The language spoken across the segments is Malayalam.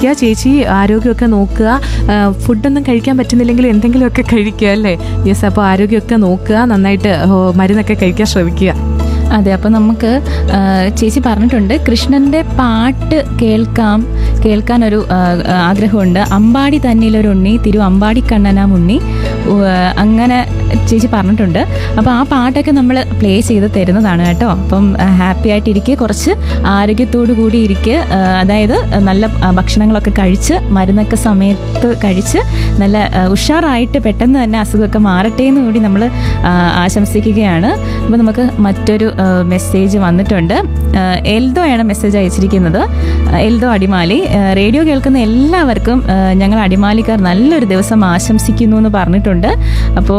ശ്രദ്ധിക്കുക ചേച്ചി ആരോഗ്യമൊക്കെ നോക്കുക ആ, ഫുഡൊന്നും കഴിക്കാൻ പറ്റുന്നില്ലെങ്കിൽ എന്തെങ്കിലുമൊക്കെ കഴിക്കുക അല്ലേ യെസ് അപ്പോൾ ആരോഗ്യമൊക്കെ നോക്കുക നന്നായിട്ട് ഓ, മരുന്നൊക്കെ കഴിക്കാൻ ശ്രമിക്കുക അതെ അപ്പോൾ നമുക്ക് ആ, ചേച്ചി പറഞ്ഞിട്ടുണ്ട് കൃഷ്ണന്റെ പാട്ട് കേൾക്കാം കേൾക്കാൻ ഒരു ആ, ആഗ്രഹമുണ്ട് അമ്പാടി തന്നിലൊരു ഉണ്ണി തിരു അമ്പാടി കണ്ണനാം ഉണ്ണി ഉ, അങ്ങനെ ചേച്ചി പറഞ്ഞിട്ടുണ്ട് അപ്പോൾ ആ പാട്ടൊക്കെ നമ്മൾ പ്ലേ ചെയ്ത് തരുന്നതാണ് കേട്ടോ അപ്പം ഹാപ്പി ആയിട്ടിരിക്കുക കുറച്ച് ആരോഗ്യത്തോടു കൂടി ഇരിക്കുക ആ, അതായത് നല്ല ആ, ഭക്ഷണങ്ങളൊക്കെ കഴിച്ച് മരുന്നൊക്കെ സമയത്ത് കഴിച്ച് നല്ല ആ, ഉഷാറായിട്ട് പെട്ടെന്ന് തന്നെ അസുഖമൊക്കെ മാറട്ടെ എന്ന് കൂടി നമ്മൾ ആശംസിക്കുകയാണ് അപ്പോൾ നമുക്ക് മറ്റൊരു ആ, മെസ്സേജ് വന്നിട്ടുണ്ട് ആ, എൽദോയാണ് മെസ്സേജ് അയച്ചിരിക്കുന്നത് ആ, എൽദോ അടിമാലി ആ, റേഡിയോ കേൾക്കുന്ന എല്ലാവർക്കും ആ, ഞങ്ങൾ അടിമാലിക്കാർ നല്ലൊരു ദിവസം ആശംസിക്കുന്നു എന്ന് പറഞ്ഞിട്ടുണ്ട് അപ്പോൾ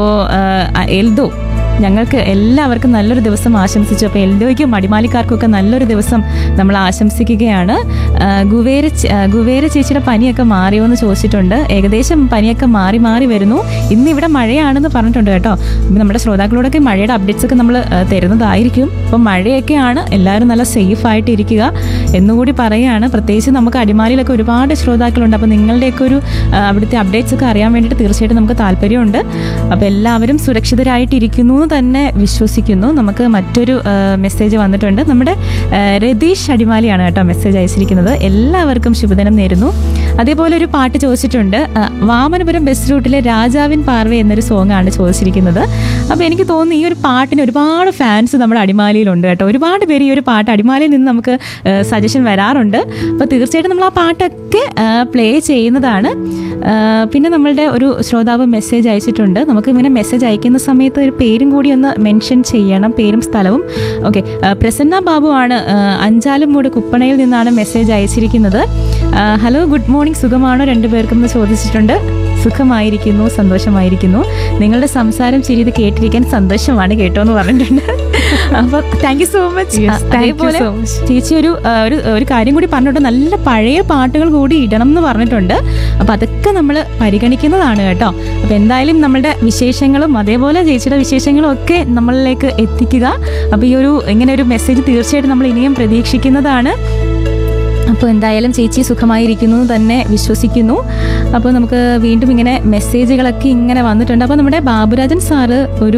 എൽദോ ഞങ്ങൾക്ക് എല്ലാവർക്കും നല്ലൊരു ദിവസം ആശംസിച്ചു അപ്പോൾ എൽദോയ്ക്കും അടിമാലിക്കാർക്കും ഒക്കെ നല്ലൊരു ദിവസം നമ്മൾ ആശംസിക്കുകയാണ് ആ, ഗുവേര ചേ- ആ, ഗുവേര ചേച്ചിയുടെ പനിയൊക്കെ മാറിയോ എന്ന് ചോദിച്ചിട്ടുണ്ട് ഏകദേശം പനിയൊക്കെ മാറി മാറി വരുന്നു ഇന്ന് ഇവിടെ മഴയാണെന്ന് പറഞ്ഞിട്ടുണ്ട് കേട്ടോ അപ്പം നമ്മുടെ ശ്രോതാക്കളോടൊക്കെ മഴയുടെ അപ്ഡേറ്റ്സ് ഒക്കെ നമ്മൾ തരുന്നതായിരിക്കും അപ്പം മഴയൊക്കെയാണ് എല്ലാവരും നല്ല സേഫ് ആയിട്ട് ഇരിക്കുക എന്നുകൂടി പറയുകയാണ് പ്രത്യേകിച്ച് നമുക്ക് അടിമാലിയിലൊക്കെ ഒരുപാട് ശ്രോതാക്കളുണ്ട് അപ്പോൾ നിങ്ങളുടെയൊക്കെ ഒരു ആ, അവിടുത്തെ അപ്ഡേറ്റ്സ് ഒക്കെ അറിയാൻ വേണ്ടിയിട്ട് തീർച്ചയായിട്ടും നമുക്ക് താല്പര്യമുണ്ട് അപ്പോൾ എല്ലാവരും സുരക്ഷിതരായിട്ടിരിക്കുന്നു എന്ന് തന്നെ വിശ്വസിക്കുന്നു നമുക്ക് മറ്റൊരു മെസ്സേജ് വന്നിട്ടുണ്ട് നമ്മുടെ ആ, രതീഷ് അടിമാലിയാണ് കേട്ടോ മെസ്സേജ് അയച്ചിരിക്കുന്നത് എല്ലാവർക്കും ശുഭദിനം നേരുന്നു അതേപോലെ ഒരു പാട്ട് ചോദിച്ചിട്ടുണ്ട് ആ, വാമനപുരം ബസ് റൂട്ടിലെ രാജാവിൻ പാർവ എന്നൊരു സോങ് ആണ് ചോദിച്ചിരിക്കുന്നത് അപ്പോൾ എനിക്ക് തോന്നുന്നു ഈ ഒരു പാട്ടിന് ഒരുപാട് ഫാൻസ് നമ്മുടെ അടിമാലിയിലുണ്ട് കേട്ടോ ഒരുപാട് പേര് ഈ ഒരു പാട്ട് അടിമാലിയിൽ നിന്ന് നമുക്ക് സജഷൻ വരാറുണ്ട് അപ്പോൾ തീർച്ചയായിട്ടും നമ്മൾ ആ പാട്ടൊക്കെ പ്ലേ ചെയ്യുന്നതാണ് ആ, പിന്നെ നമ്മളുടെ ഒരു ശ്രോതാവ് മെസ്സേജ് അയച്ചിട്ടുണ്ട് നമുക്ക് ഇങ്ങനെ മെസ്സേജ് അയക്കുന്ന സമയത്ത് ഒരു പേരും കൂടി ഒന്ന് മെൻഷൻ ചെയ്യണം പേരും സ്ഥലവും ഓക്കെ പ്രസന്ന ബാബു ആണ് ആ, അഞ്ചാലുംമൂട് കുപ്പണയിൽ നിന്നാണ് മെസ്സേജ് അയച്ചിരിക്കുന്നത് ആ, ഹലോ ഗുഡ് മോർണിംഗ് സുഖമാണോ രണ്ടുപേർക്കും എന്ന് ചോദിച്ചിട്ടുണ്ട് സുഖമായിരിക്കുന്നു സന്തോഷമായിരിക്കുന്നു നിങ്ങളുടെ സംസാരം ചിരി ഇത് കേട്ടിരിക്കാൻ സന്തോഷമാണ് കേട്ടോ എന്ന് പറഞ്ഞിട്ടുണ്ട് അപ്പൊ thank you so much Yes, thank you അതേപോലെ so much. ചേച്ചി ഒരു ആ, ഒരു ഒരു കാര്യം കൂടി പറഞ്ഞിട്ടുണ്ട് നല്ല പഴയ പാട്ടുകൾ കൂടി ഇടണം എന്ന് പറഞ്ഞിട്ടുണ്ട് അപ്പൊ അതൊക്കെ നമ്മൾ പരിഗണിക്കുന്നതാണ് കേട്ടോ അപ്പൊ എന്തായാലും നമ്മളുടെ വിശേഷങ്ങളും അതേപോലെ ചേച്ചിയുടെ വിശേഷങ്ങളും ഒക്കെ നമ്മളിലേക്ക് എത്തിക്കുക അപ്പൊ ഈ ഒരു ഇങ്ങനെ ഒരു മെസ്സേജ് തീർച്ചയായിട്ടും നമ്മൾ ഇനിയും പ്രതീക്ഷിക്കുന്നതാണ് അപ്പോൾ എന്തായാലും ചേച്ചി സുഖമായിരിക്കുന്നു എന്ന് തന്നെ വിശ്വസിക്കുന്നു അപ്പോൾ നമുക്ക് വീണ്ടും ഇങ്ങനെ മെസ്സേജുകളൊക്കെ ഇങ്ങനെ വന്നിട്ടുണ്ട് അപ്പോൾ നമ്മുടെ ബാബുരാജൻ സാറ് ഒരു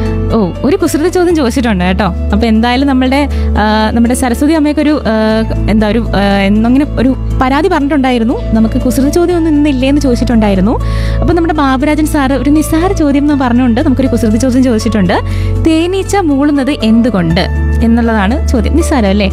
ഓ ഒരു കുസൃത ചോദ്യം ചോദിച്ചിട്ടുണ്ട് കേട്ടോ അപ്പോൾ എന്തായാലും നമ്മളുടെ ആ, നമ്മുടെ സരസ്വതി അമ്മയൊക്കെ ഒരു ആ, എന്താ ഒരു ആ, എന്നങ്ങനെ ഒരു പരാതി പറഞ്ഞിട്ടുണ്ടായിരുന്നു നമുക്ക് കുസൃത ചോദ്യം ഒന്നും ഇന്നില്ലേന്ന് ചോദിച്ചിട്ടുണ്ടായിരുന്നു അപ്പോൾ നമ്മുടെ ബാബുരാജൻ സാറ് ഒരു നിസ്സാര ചോദ്യം എന്ന് പറഞ്ഞുകൊണ്ട് നമുക്കൊരു കുസൃത ചോദ്യം ചോദിച്ചിട്ടുണ്ട് തേനീച്ച മൂളുന്നത് എന്തുകൊണ്ട് എന്നുള്ളതാണ് ചോദ്യം നിസ്സാരം അല്ലേ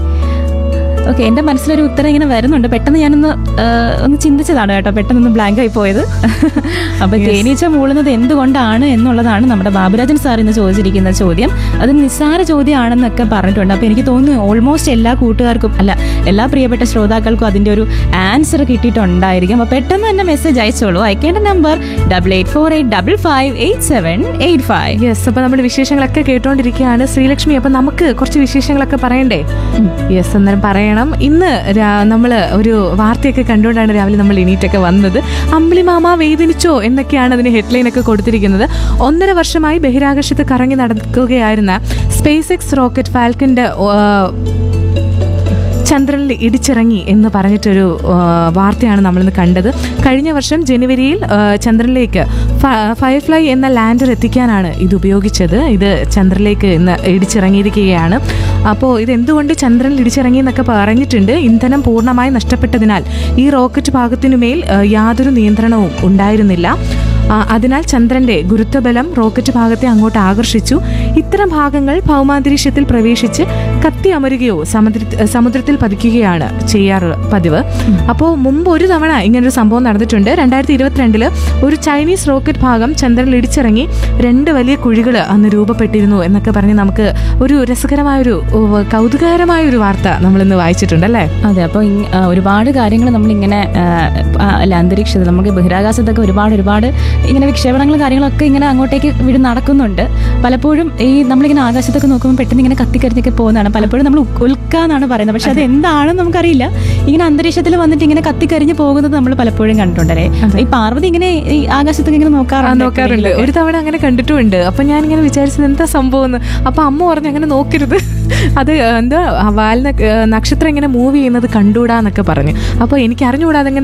ഓക്കെ എൻ്റെ മനസ്സിലൊരു ഉത്തരം ഇങ്ങനെ വരുന്നുണ്ട് പെട്ടെന്ന് ഞാനൊന്ന് ആ, ഒന്ന് ചിന്തിച്ചതാണ് കേട്ടോ പെട്ടെന്നൊന്ന് ബ്ലാങ്ക് ആയി പോയത് അപ്പൊ തേനീച്ച മൂളുന്നത് എന്തുകൊണ്ടാണ് എന്നുള്ളതാണ് നമ്മുടെ ബാബുരാജൻ സാർ ഇന്ന് ചോദിച്ചിരിക്കുന്ന ചോദ്യം അത് നിസ്സാര ചോദ്യമാണെന്നൊക്കെ പറഞ്ഞിട്ടുണ്ട് അപ്പൊ എനിക്ക് തോന്നുന്നു ഓൾമോസ്റ്റ് എല്ലാ കൂട്ടുകാർക്കും അല്ല എല്ലാ പ്രിയപ്പെട്ട ശ്രോതാക്കൾക്കും അതിന്റെ ഒരു ആൻസർ കിട്ടിയിട്ടുണ്ടായിരിക്കും അപ്പൊ പെട്ടെന്ന് തന്നെ മെസ്സേജ് അയച്ചോളൂ അയക്കേണ്ട number double eight four eight double five eight seven eight five yes അപ്പോൾ നമ്മൾ വിശേഷങ്ങളൊക്കെ കേട്ടോണ്ടിരിക്കുകയാണ് ശ്രീലക്ഷ്മി അപ്പോൾ നമുക്ക് കുറച്ച് വിശേഷങ്ങളൊക്കെ പറയണ്ടേ യെസ് അന്നേരം പറയണം ഇന്ന് നമ്മൾ ഒരു വാർത്തയൊക്കെ കണ്ടുകൊണ്ടാണ് രാവിലെ നമ്മൾ എണീറ്റൊക്കെ വന്നത് അമ്പിളിമാമ വേദനിച്ചോ എന്നൊക്കെയാണ് അതിന് ഹെഡ്ലൈൻ ഒക്കെ കൊടുത്തിരിക്കുന്നത് ഒന്നര വർഷമായി ബഹിരാകാശത്ത് കറങ്ങി നടക്കുകയായിരുന്ന സ്പേസ് എക്സ് റോക്കറ്റ് ഫാൽക്കന്റെ ചന്ദ്രനിൽ ഇടിച്ചിറങ്ങി എന്ന് പറഞ്ഞിട്ടൊരു ആ, വാർത്തയാണ് നമ്മളിന്ന് കണ്ടത് കഴിഞ്ഞ വർഷം ജനുവരിയിൽ ആ, ചന്ദ്രനിലേക്ക് ഫ- ഫയർഫ്ലൈ എന്ന ലാൻഡർ എത്തിക്കാനാണ് ഇത് ഉപയോഗിച്ചത് ഇത് ചന്ദ്രനിലേക്ക് ഇന്ന് ഇടിച്ചിറങ്ങിയിരിക്കുകയാണ് അപ്പോൾ ഇത് എന്തുകൊണ്ട് ചന്ദ്രനിൽ ഇടിച്ചിറങ്ങി എന്നൊക്കെ പറഞ്ഞിട്ടുണ്ട് ഇന്ധനം പൂർണ്ണമായി നഷ്ടപ്പെട്ടതിനാൽ ഈ റോക്കറ്റ് ഭാഗത്തിനുമേൽ ആ, യാതൊരു നിയന്ത്രണവും ഉണ്ടായിരുന്നില്ല ആ, അതിനാൽ ചന്ദ്രന്റെ ഗുരുത്വബലം റോക്കറ്റ് ഭാഗത്തെ അങ്ങോട്ട് ആകർഷിച്ചു ഇത്തരം ഭാഗങ്ങൾ ഭൗമാന്തരീക്ഷത്തിൽ പ്രവേശിച്ച് കത്തി അമരുകയോ സമുദ്ര സമുദ്രത്തിൽ പതിക്കുകയാണ് ചെയ്യാറ് പതിവ് അപ്പോൾ മുമ്പ് ഒരു തവണ ഇങ്ങനൊരു സംഭവം നടന്നിട്ടുണ്ട് രണ്ടായിരത്തി ഇരുപത്തിരണ്ടില് ഒരു ചൈനീസ് റോക്കറ്റ് ഭാഗം ചന്ദ്രനിൽ ഇടിച്ചിറങ്ങി രണ്ട് വലിയ കുഴികൾ അന്ന് രൂപപ്പെട്ടിരുന്നു എന്നൊക്കെ പറഞ്ഞ് നമുക്ക് ഒരു രസകരമായൊരു ഉവ്വ് കൗതുകകരമായ ഒരു വാർത്ത നമ്മളിന്ന് വായിച്ചിട്ടുണ്ട് അല്ലേ അതെ അപ്പോൾ ഒരുപാട് കാര്യങ്ങൾ നമ്മളിങ്ങനെ ആ, ആ, അല്ല അന്തരീക്ഷത്തിൽ നമുക്ക് ബഹിരാകാശത്തൊക്കെ ഒരുപാട് ഒരുപാട് ഇങ്ങനെ വിക്ഷേപണങ്ങളും കാര്യങ്ങളൊക്കെ ഇങ്ങനെ അങ്ങോട്ടേക്ക് വിട് നടക്കുന്നുണ്ട് പലപ്പോഴും ഈ നമ്മളിങ്ങനെ ആകാശത്തൊക്കെ നോക്കുമ്പോൾ പെട്ടെന്ന് ഇങ്ങനെ കത്തിക്കരിഞ്ഞൊക്കെ പോകുന്നതാണ് പലപ്പോഴും നമ്മൾ ഉ- ഉൽക്ക എന്നാണ് പറയുന്നത് പക്ഷെ അത് എന്താണെന്ന് നമുക്കറിയില്ല ഇങ്ങനെ അന്തരീക്ഷത്തിൽ വന്നിട്ട് ഇങ്ങനെ കത്തിക്കരിഞ്ഞ് പോകുന്നത് നമ്മൾ പലപ്പോഴും കണ്ടിട്ടുണ്ടല്ലേ ഈ പാർവതി ഇങ്ങനെ ഈ ആകാശത്തൊക്കെ ഇങ്ങനെ ആ, നോക്കാറുണ്ട് നോക്കാറുണ്ട് ഒരു തവണ അങ്ങനെ കണ്ടിട്ടുമുണ്ട് അപ്പൊ ഞാൻ ഇങ്ങനെ വിചാരിച്ചത് എന്താ സംഭവം എന്ന് അപ്പൊ അമ്മ പറഞ്ഞു അങ്ങനെ നോക്കരുത് അത് എന്താ ആ വാൽ നക്ഷ- നക്ഷത്രം ഇങ്ങനെ മൂവ് ചെയ്യുന്നത് കണ്ടുകൂടാന്നൊക്കെ പറഞ്ഞു അപ്പൊ എനിക്ക് അറിഞ്ഞുകൂടാ അതെങ്ങനെ